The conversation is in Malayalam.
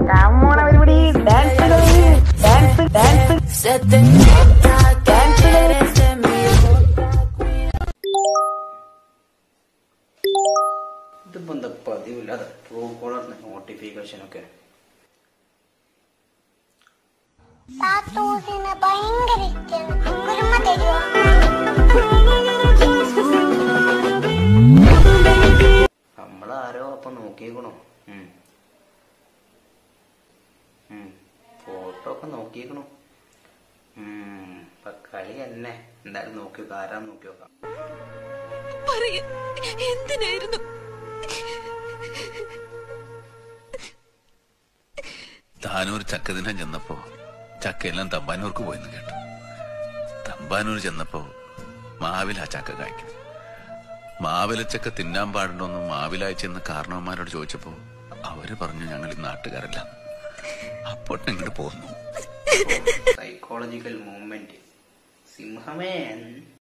കമ്മോണ പരിപാടി dance dance dance Se te nota que quieres de mí. ഇതിപ്പോ എന്താ പതിവില്ലാതെ ട്രൂ കോളർ നോട്ടിഫിക്കേഷൻ ഒക്കെ താത്തൂസിനെ ഭയങ്കര ഇഷ്ടമാണ് കുരുമ തരുമോ നമ്മളാരോ അപ്പൊ നോക്കിയേക്കണോ ഫോട്ടോ ഒക്കെ നോക്കിയേക്കണു ഉം, ഇപ്പൊ കളി തന്നെ എന്തായാലും നോക്കി നോക്കാം ആരാന്ന് നോക്കി നോക്കാം പറയ എന്തിനായിരുന്നു താനൂർ ചക്കദിനം ചെന്നപ്പോ ചക്കയെല്ലാം തമ്പാനൂർക്ക് പോയെന്ന് കേട്ടു തമ്പാനൂർ ചെന്നപ്പോ മാവില ചക്ക കായ്ക്കും മാവിലച്ചക്ക തിന്നാൻ പാടുണ്ടോന്ന് മാവിലായി ചെന്ന് കാരണവന്മാരോട് ചോദിച്ചപ്പോ അവര് പറഞ്ഞു ഞങ്ങൾ ഈ നാട്ടുകാരല്ല അപ്പോൾ ഇങ്ങോട്ട് പോന്നു സൈക്കോളജിക്കൽ മൂവ്മെന്റ് സിംഹമേ